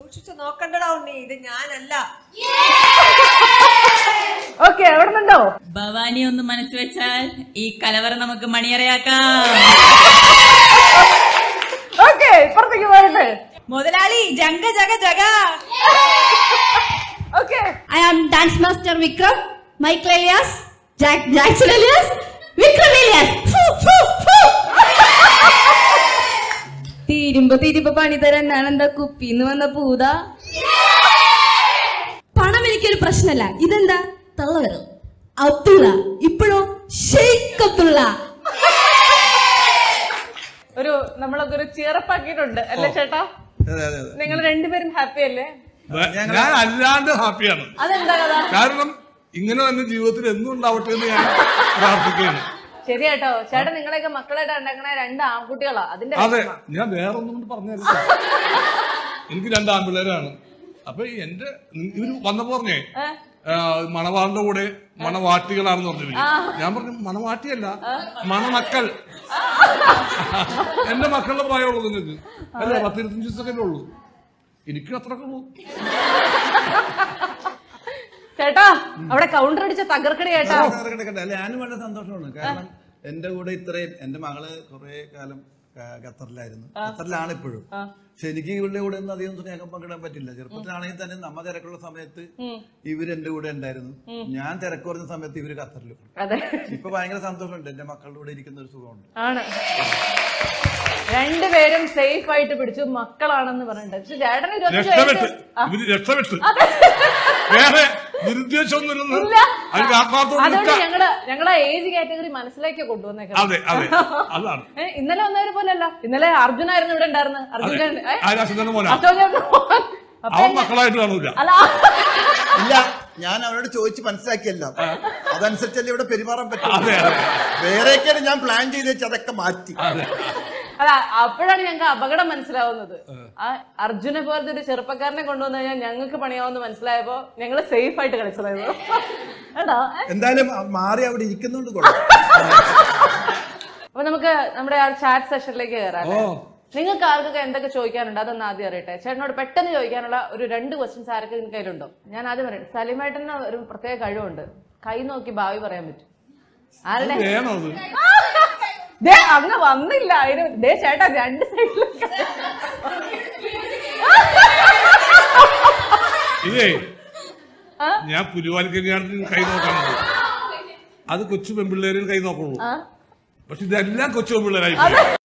സൂക്ഷിച്ചു നോക്കണ്ടടാ ഉണ്ണി ഇത് ഞാനല്ല ഓക്കെ എവിടെ നിന്നുണ്ടോ ഭവാനി ഒന്ന് മനസ്സ് വെച്ചാൽ ഈ കലവറ നമുക്ക് മണിയറയാക്കാം ഓക്കെ ഇപ്പുറത്തേക്ക് പോയിട്ട് മുതലാളി ജങ്ക ജഗ ജഗ okay I am dance master Vikram, Michael Elias, Jack Jackson Elias, Vikram Elias. ഫു, ഫു, ഫു. തീരുമ്പോ തീരുമ്പോ പണി തരാൻ ഞാൻ എന്താ കുപ്പിന്ന് വന്ന പൂത പണം എനിക്കൊരു പ്രശ്നമല്ല ഇതെന്താ തള്ളവരും അബ്ദുള്ള ഇപ്പോഴോ ഷെയ്ഖ് അബ്ദുള്ള ഒരു നമ്മളൊക്കെ ഒരു ചിയറപ്പാക്കിയിട്ടുണ്ട് അല്ലേ ചേട്ടാ അതെ അതെ അതെ നിങ്ങൾ രണ്ടുപേരും ഹാപ്പി അല്ലേ ഞാൻ അല്ലാണ്ട് ഹാപ്പിയാണ് അതെന്താ കഥ കാരണം ഇങ്ങനെ തന്നെ ജീവിതത്തിൽ എന്നും ഉണ്ടാവട്ടെ എന്ന് ഞാൻ പ്രാർത്ഥിക്കുകയാണ് ശരിയാട്ടോ ചേട്ടൻ നിങ്ങളെയൊക്കെ മക്കളായിട്ട് ഉണ്ടാക്കണ രണ്ട് ആൺകുട്ടികളാ അതിന്റെ അതെ വിഷമം. ഞാൻ വേറെ ഒന്നും കൊണ്ട് പറഞ്ഞില്ല എനിക്ക് രണ്ട് ആൺപിള്ളേരാണ് അപ്പൊ ഈ എന്റെ ഇവര് വന്നപ്പോ പറഞ്ഞേ ഏ? ആ, മണവാളിന്റെ കൂടെ മണവാട്ടികളാണെന്ന് പറഞ്ഞു ഇവര്. ഞാൻ പറഞ്ഞു മണവാട്ടിയല്ല മണമക്കൾ എന്റെ മക്കളുടെ പ്രായമുള്ളൂ നിങ്ങൾക്ക് അല്ല പത്തിരുപത്തഞ്ച് ദിവസമൊക്കെ ഉള്ളൂ എനിക്ക് അത്രയൊക്കെ ഉള്ളൂ ചേട്ടാ അവിടെ കൗണ്ടർ അടിച്ച തകർക്കടി ചേട്ടാ കിടക്കട്ടെ, കിടക്കട്ടെ. അല്ല ഞാനും വളരെ സന്തോഷമാണ് കാരണം എന്റെ കൂടെ ഇത്രയും എന്റെ മകള് കുറെ കാലം ക- ഖത്തറിലായിരുന്നു ഖത്തറിലാണ് ഇപ്പോഴും പക്ഷെ എനിക്ക് ഇവരുടെ കൂടെ ഒന്നും അധികം സ്നേഹം പങ്കിടാൻ പറ്റില്ല ചെറുപ്പത്തിലാണെങ്കിൽ തന്നെ നമ്മ തിരക്കുള്ള സമയത്ത് ഇവര് എന്റെ കൂടെ ഉണ്ടായിരുന്നു ഞാൻ തിരക്ക് കുറഞ്ഞ സമയത്ത് ഇവര് ഖത്തറിലും അതെ ഇപ്പൊ ഭയങ്കര സന്തോഷമുണ്ട് എന്റെ മക്കളുടെ കൂടെ ഇരിക്കുന്ന ഒരു സുഖമുണ്ട് ആണ് രണ്ടുപേരും സേഫ് ആയിട്ട് പിടിച്ചു മക്കളാണെന്ന് പറഞ്ഞിട്ട് പക്ഷെ ചേട്ടന് ഇരുപത്തഞ്ച് രക്ഷപ്പെട്ട് വയസ്സ് ആ, ഇവര് രക്ഷപ്പെട്ട് വേറെ ദുരുദ്ദേശമൊന്നുമില്ലെന്ന് ഇല്ല. അതിന് ആത്മാർത്ഥം അതുകൊണ്ട് ഞങ്ങളുടെ ഞങ്ങളുടെ ഏജ് കാറ്റഗറി മനസ്സിലാക്കി കൊണ്ടുവന്നേക്കാം അതെ അതെ അതാണ് ഏ, ഇന്നലെ വന്നവര് പോലല്ല ഇന്നലെ അർജുനായിരുന്നു ഇവിടെ ഉണ്ടായിരുന്നു അർജുൻ അതെ. ആര് അശ്വതിന്റെ മോനാ? അശോകന്റെ മോൻ. അപ്പൊ അവൻ എന്നെ- മക്കളായിട്ട് കാണൂല അല്ല ഇല്ല ഞാൻ അവരോട് ചോദിച്ച് മനസ്സിലാക്കിയല്ല അതനുസരിച്ചല്ലേ ഇവിടെ പെരുമാറാൻ പറ്റും അതെ, അതെ. വേറെയൊക്കെയാണ് ഞാൻ പ്ലാൻ ചെയ്ത് വെച്ച് അതൊക്കെ മാറ്റി അല്ല അപ്പോഴാണ് ഞങ്ങൾക്ക് അപകടം മനസ്സിലാവുന്നത് ആ അർജുനെ പോലത്തെ ഒരു ചെറുപ്പക്കാരനെ കൊണ്ടുവന്നു കഴിഞ്ഞാൽ ഞങ്ങൾക്ക് പണിയാവുന്ന മനസ്സിലായപ്പോ ഞങ്ങള് സേഫ് ആയിട്ട് കളിച്ചതായിരുന്നു എടാ ഏ? എന്തായാലും മാറി അവിടെ ഇരിക്കുന്നോണ്ട് കൊള്ളാം അപ്പൊ നമുക്ക് നമ്മുടെ ആ ചാറ്റ് സെഷനിലേക്ക് കയറാം ഓ നിങ്ങൾക്ക് ആർക്കൊക്കെ എന്തൊക്കെ ചോദിക്കാനുണ്ട് അതൊന്ന് ആദ്യം അറിയട്ടെ ചേട്ടനോട് പെട്ടെന്ന് ചോദിക്കാനുള്ള ഒരു രണ്ട് ക്വസ്റ്റ്യൻസ് ആരൊക്കെ നിങ്ങൾക്ക് കയ്യിലുണ്ടോ ഞാൻ ആദ്യം പറയട്ടെ സലിമേട്ടന് ഒരു പ്രത്യേക കഴിവുണ്ട് കൈ നോക്കി ഭാവി പറയാൻ പറ്റും ആരുടെ വേണോ അത് ദേ അങ്ങ് വന്നില്ല അതിന് ദേ ചേട്ടാ രണ്ട് സൈഡിലും ഇതേ ഞാൻ പുരുവാലി കല്യാണത്തിന് കൈ നോക്കാനുണ്ട് അത് കൊച്ചു പെൺപിള്ളേരും കൈ നോക്കുള്ളൂ ആ പക്ഷെ ഇതെല്ലാം കൊച്ചു പെൺപിള്ളേരായി പോയി.